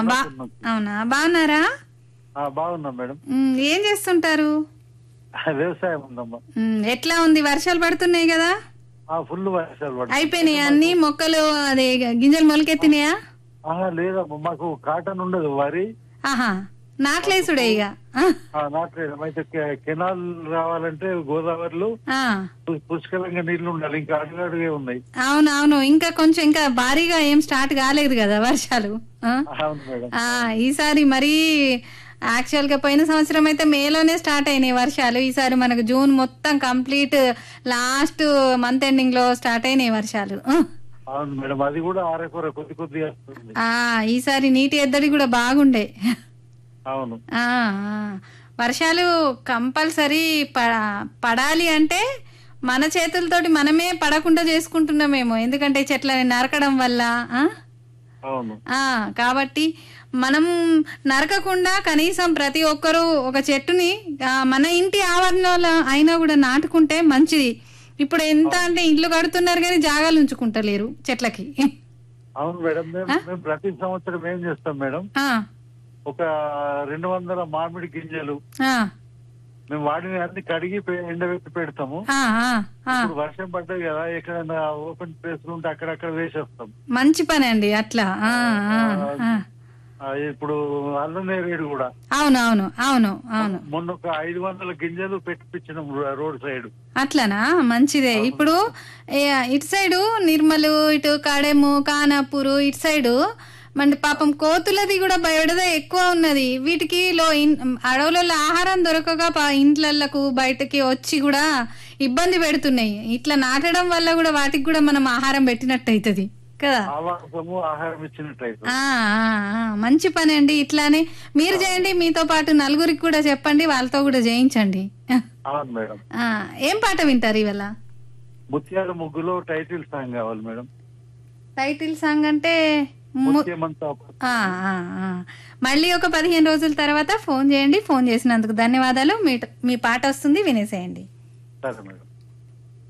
బా అవునా బాగున్నారా ఆ, బాగున్నాం మేడం ఉమ్, ఏం చేస్తుంటారు వ్యవసాయం ఉందమ్మా ఉమ్, ఎట్లా ఉంది వర్షాలు పడుతున్నాయి కదా ఆ ఫుల్ వర్షాలు పడుతుంది అయిపోయినాయి అన్ని మొక్కలు అదే గింజలు మొలకెత్తినాయా ఆహా, లేదమ్మా మాకు కాటన్ ఉండదు వరి ఆహా నాట్లేసుడే ఇక ఆ, ఆ, నాట్లేదు అయితే కె- కెనాల్ రావాలంటే గోదావరిలో ఆ, పు- పుష్కలంగా నీళ్లు ఉండాలి ఇంకా అడుగడుగే ఉన్నాయి అవును అవును ఇంకా కొంచెం ఇంకా భారీగా ఏం స్టార్ట్ కాలేదు కదా వర్షాలు ఆ? అవును మేడం ఆ, ఈసారి మరీ యాక్చువల్ గా పోయిన సంవత్సరం అయితే మేలోనే స్టార్ట్ అయినాయి వర్షాలు ఈసారి మనకు జూన్ మొత్తం కంప్లీట్ లాస్ట్ మంత్ ఎండింగ్ లో స్టార్ట్ అయినాయి వర్షాలు ఆ. అవును మేడం అది కూడా ఆరకూర కొద్ది కొద్దిగా వస్తుంది ఆ ఈసారి నీటి ఎద్దడి కూడా బాగుండే అవును ఆ, ఆ. వర్షాలు కంపల్సరీ ప- పడాలి అంటే మన చేతులతోటి మనమే పడకుండా చేసుకుంటున్నామేమో ఎందుకంటే చెట్లని నరకడం వల్ల ఆ? అవును ఆ, కాబట్టి మనం నరకకుండా కనీసం ప్రతి ఒక్కరూ ఒక చెట్టుని ఆ, మన ఇంటి ఆవరణలో అయినా కూడా నాటుకుంటే మంచిది ఇప్పుడు ఎంత అంటే ఇల్లు కడుతున్నారు కానీ జాగాలు ఉంచుకుంటలేరు చెట్లకి అవును మేడం మేము మేము ప్రతి సంవత్సరం ఏం చేస్తాం మేడం ఆ, ఒక రెండు వందల మామిడి గింజలు ఆ, మేము వాడిని అన్ని కడిగి పె- ఎండబెట్టి పెడతాము ఆ, ఆ, ఆ. ఇప్పుడు వర్షం పడ్డది కదా ఎక్కడైనా ఓపెన్ ప్లేస్ ఉంటే అక్కడక్కడ వేసేస్తాం మంచి పని అండి అట్లా ఆ, ఆ, ఆ. ఆ, ఇప్పుడు అల్లం నేరేడు కూడా అవును అవును అవును అవును మొన్న ఒక ఐదు వందల గింజలు పెట్టిపించినాం రో- రోడ్ సైడ్ అట్లనా మంచిదే ఇప్పుడు ఏ, ఇటు సైడు నిర్మలు ఇటు కడెము కానాపూరు ఇటు సైడు మన పాపం కోతులది కూడా బయటద ఎక్కువ ఉన్నది వీటికి లో ఇన్- అడవులలో ఆహారం దొరకక ప- ఇంట్లకు బయటకి వచ్చి కూడా ఇబ్బంది పెడుతున్నాయి ఇట్లా నాటడం వల్ల కూడా వాటికి కూడా మనం ఆహారం పెట్టినట్టు అవుతుంది కదా ఆవాసము ఆహారం ఇచ్చినట్టయితే ఆ, ఆ, ఆ, మంచి పని అండి ఇట్లానే మీరు చేయండి మీతో పాటు నలుగురికి కూడా చెప్పండి వాళ్ళతో కూడా చేయించండి అవును మేడం ఆ, ఏం పాట వింటారు ఇవాళ ముత్యాల ముగ్గులో టైటిల్ సాంగ్ కావాలి మేడం టైటిల్ సాంగ్ అంటే ము- ముత్యమంతా ఆ, ఆ, ఆ. మళ్ళీ ఒక పదిహేను రోజుల తర్వాత ఫోన్ చేయండి ఫోన్ చేసినందుకు ధన్యవాదాలు మీ మీ పాట వస్తుంది వినేసేయండి సరే మేడం